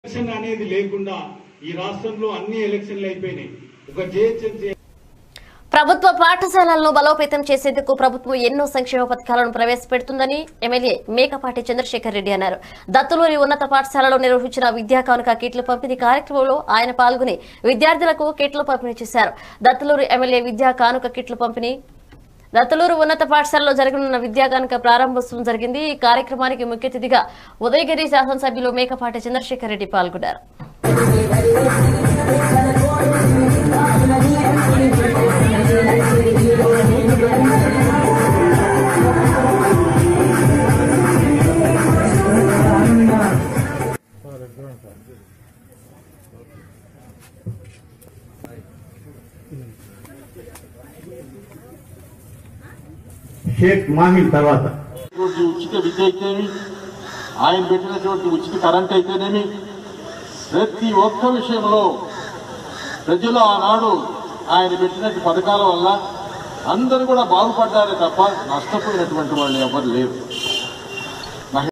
election అనేది లేకుండా ఈ రాష్ట్రంలో అన్ని ఎలక్షన్లు అయిపోయినాయి ఒక జిహెచ్ఎంసీ ప్రభుత్వ పాఠశాలలను బలోపేతం చేసేందుకు ప్రభుత్వం ఎన్నో సంక్షేమ పథకాలను ప్రవేశపెడుతుందని ఎమ్మెల్యే మేకపాటి చంద్రశేఖర్ రెడ్డి అన్నారు దత్తులూరి ఉన్నత పాఠశాలలో నిర్వహించిన విద్యా కానుక కిట్ల పంపిణీ కార్యక్రమంలో ఆయన పాల్గొని విద్యార్థులకు కిట్లు పంపిణీ చేశారు దత్తులూరు ఎమ్మెల్యే విద్యా కానుక కిట్లు పంపిణీ దత్తలూరు ఉన్నత పాఠశాలలో జరగనున్న విద్యా కానుక ప్రారంభోత్సవం జరిగింది ఈ కార్యక్రమానికి ముఖ్య అతిథిగా ఉదయగిరి శాసనసభ్యులు మేకపాటి చంద్రశేఖర్ రెడ్డి పాల్గొన్నారు షేక్ మాహిల్ తర్వాత ఇటువంటి ఉచిత విద్య అయితేనేమి ఆయన పెట్టినటువంటి ఉచిత కరెంట్ అయితేనేమి ప్రతి ఒక్క విషయంలో ప్రజలు ఆనాడు ఆయన పెట్టినట్టు పథకాల వల్ల అందరూ కూడా బాగుపడ్డారే తప్ప నష్టపోయినటువంటి వాళ్ళు ఎవరు లేరు